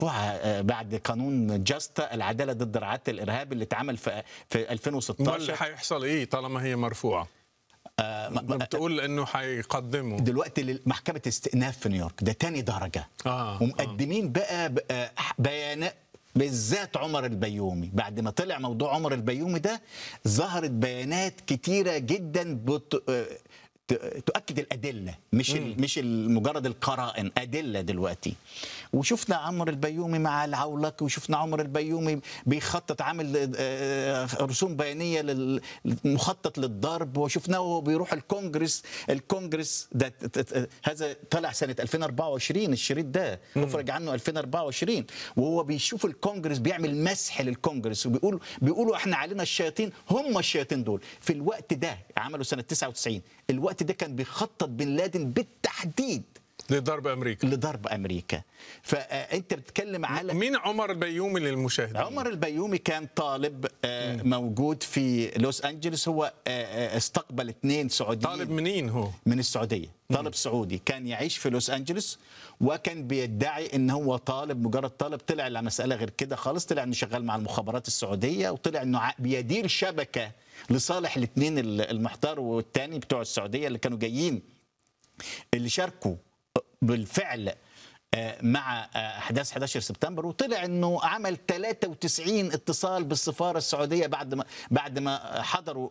مرفوعه آه، بعد قانون جاستا العداله ضد رعايه الارهاب اللي اتعمل في في ولا 2016 حيحصل ايه طالما هي مرفوعه آه، ما- ما- بتقول انه حيقدموا دلوقتي محكمه استئناف في نيويورك ده تاني درجه آه، ومقدمين بقى ب- آه، بيانات بالذات عمر البيومي بعد ما طلع موضوع عمر البيومي ده ظهرت بيانات كتيره جدا بت... آه، ت- تؤكد الادله مش ال... مش ال- مجرد القرائن ادله دلوقتي وشفنا عمر البيومي مع العولقي وشفنا عمر البيومي بيخطط عامل آه، رسوم بيانيه لل- مخطط للضرب وشفناه وهو بيروح الكونجرس الكونجرس ده ت- ت- هذا طلع سنه 2024 الشريط ده افرج عنه 2024 وهو بيشوف الكونجرس بيعمل مسح للكونجرس وبيقول بيقولوا احنا علينا الشياطين هم الشياطين دول في الوقت ده عملوا سنه 99 الوقت ده كان بيخطط بن لادن بالتحديد لضرب امريكا لضرب امريكا فانت بتتكلم على مين عمر البيومي للمشاهدين عمر البيومي كان طالب آه، موجود في لوس انجلوس هو آه، آه، استقبل اثنين سعوديين طالب منين هو من السعوديه طالب سعودي كان يعيش في لوس انجلوس وكان بيدعي ان هو طالب مجرد طالب طلع على مساله غير كده خالص طلع انه شغال مع المخابرات السعوديه وطلع انه ع- بيدير شبكه لصالح الاثنين المحتار والتاني بتوع السعوديه اللي كانوا جايين اللي شاركوا بالفعل آه، مع آه، احداث 11 سبتمبر وطلع انه عمل 93 اتصال بالسفاره السعوديه بعد ما بعد ما حضروا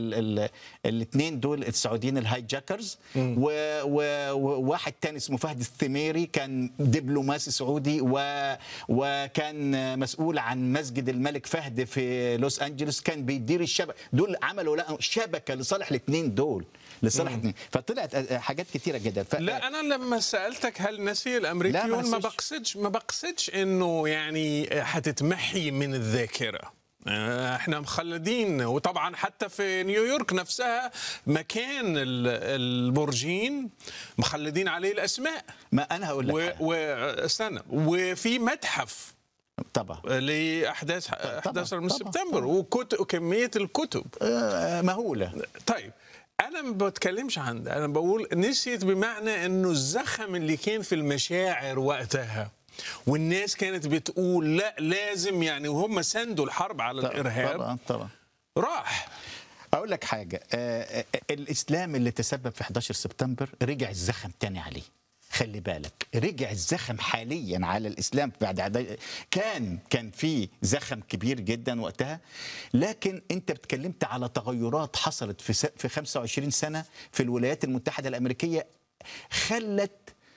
الاثنين دول السعوديين الهايجاكرز و- و- وواحد تاني اسمه فهد الثميري كان دبلوماسي سعودي و وكان مسؤول عن مسجد الملك فهد في لوس انجلوس كان بيدير الشبكه دول عملوا لا شبكه لصالح الاثنين دول لصالح الاثنين فطلعت آه، حاجات كتيره جدا ف... لا انا لما سالتك هل نسي لا، الامريكيون ما ما نسيش. بقصدش ما بقصدش انه يعني حتتمحي من الذاكره آه، احنا مخلدين وطبعا حتى في نيويورك نفسها مكان ال- البرجين مخلدين عليه الاسماء ما انا هقول لك و... حاجة. و... استنى وفي متحف طبعا لاحداث 11 من طبعاً، سبتمبر وكت... وكميه الكتب آه، مهوله طيب انا ما بتكلمش عن ده انا بقول نسيت بمعنى انه الزخم اللي كان في المشاعر وقتها والناس كانت بتقول لا لازم يعني وهم ساندوا الحرب على الارهاب طبعا طبعا راح اقول لك حاجه آه، آه، الاسلام اللي تسبب في 11 سبتمبر رجع الزخم تاني عليه خلي بالك رجع الزخم حاليا على الاسلام بعد عدا- كان كان في زخم كبير جدا وقتها لكن انت اتكلمت على تغيرات حصلت في س- في 25 سنه في الولايات المتحده الامريكيه خلت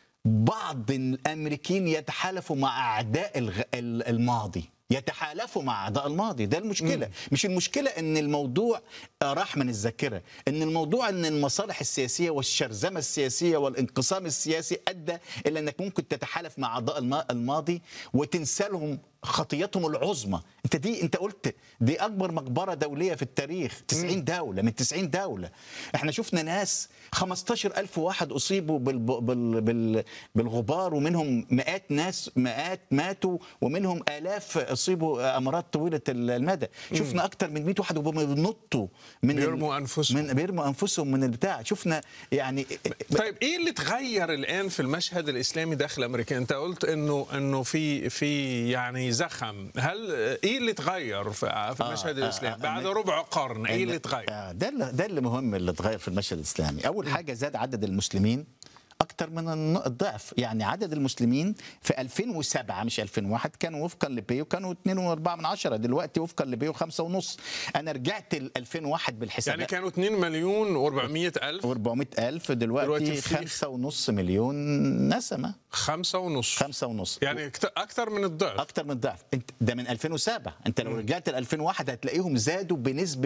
بعض الامريكيين يتحالفوا مع اعداء الغ- ال- الماضي يتحالفوا مع اعداء الماضي ده المشكله مش المشكله ان الموضوع راح من الذاكره ان الموضوع ان المصالح السياسيه والشرذمه السياسيه والانقسام السياسي ادى الى انك ممكن تتحالف مع اعضاء الما- الماضي وتنسى لهم خطيتهم العظمى انت دي انت قلت دي اكبر مقبره دوليه في التاريخ 90 دوله من 90 دوله احنا شفنا ناس 15000 واحد اصيبوا بال بال بال بالغبار ومنهم مئات ناس مئات ماتوا ومنهم الاف اصيبوا امراض طويله المدى شفنا اكتر من 100 واحد وهم بينطوا من ال- بيرموا أنفسهم. من بيرموا انفسهم من البتاع شفنا يعني طيب ايه اللي اتغير الان في المشهد الاسلامي داخل امريكا انت قلت انه انه في في يعني زخم هل ايه اللي اتغير في في المشهد آه، الاسلامي آه، بعد آه، ربع قرن ايه اللي اتغير آه، ده اللي ده اللي مهم اللي اتغير في المشهد الاسلامي اول حاجه زاد عدد المسلمين اكتر من الن- الضعف يعني عدد المسلمين في 2007 مش 2001 كانوا وفقا لبيو كانوا 2.4 من عشرة دلوقتي وفقا لبيو 5 ونص انا رجعت ل 2001 بالحساب يعني كانوا 2 مليون و400 الف و400 ألف دلوقتي دلوقتي في- خمسة ونص مليون نسمة خمسة ونص خمسة ونص يعني أكت- اكتر من الضعف اكتر من الضعف انت ده من 2007 انت لو رجعت ل 2001 هتلاقيهم زادوا بنسبه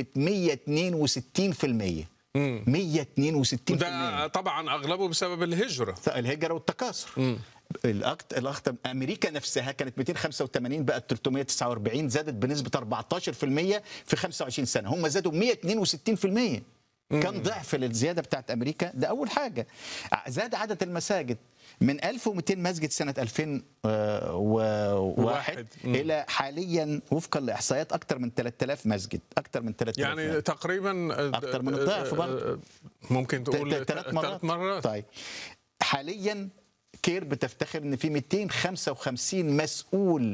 162% 162% وده طبعا اغلبه بسبب الهجره الهجره والتكاثر الأكت... الأخت... امريكا نفسها كانت 285 بقت 349 زادت بنسبه 14% في 25 سنه هم زادوا 162% كم ضعف للزياده بتاعت امريكا ده اول حاجه زاد عدد المساجد من 1200 مسجد سنه 2001 واحد. مم. الى حاليا وفقا لاحصائيات اكثر من 3000 مسجد اكثر من 3000 يعني مسجد. تقريبا أكتر من الضعف برضه. ممكن تقول ثلاث مرات ثلاث مرات طيب حاليا كير بتفتخر ان في 255 مسؤول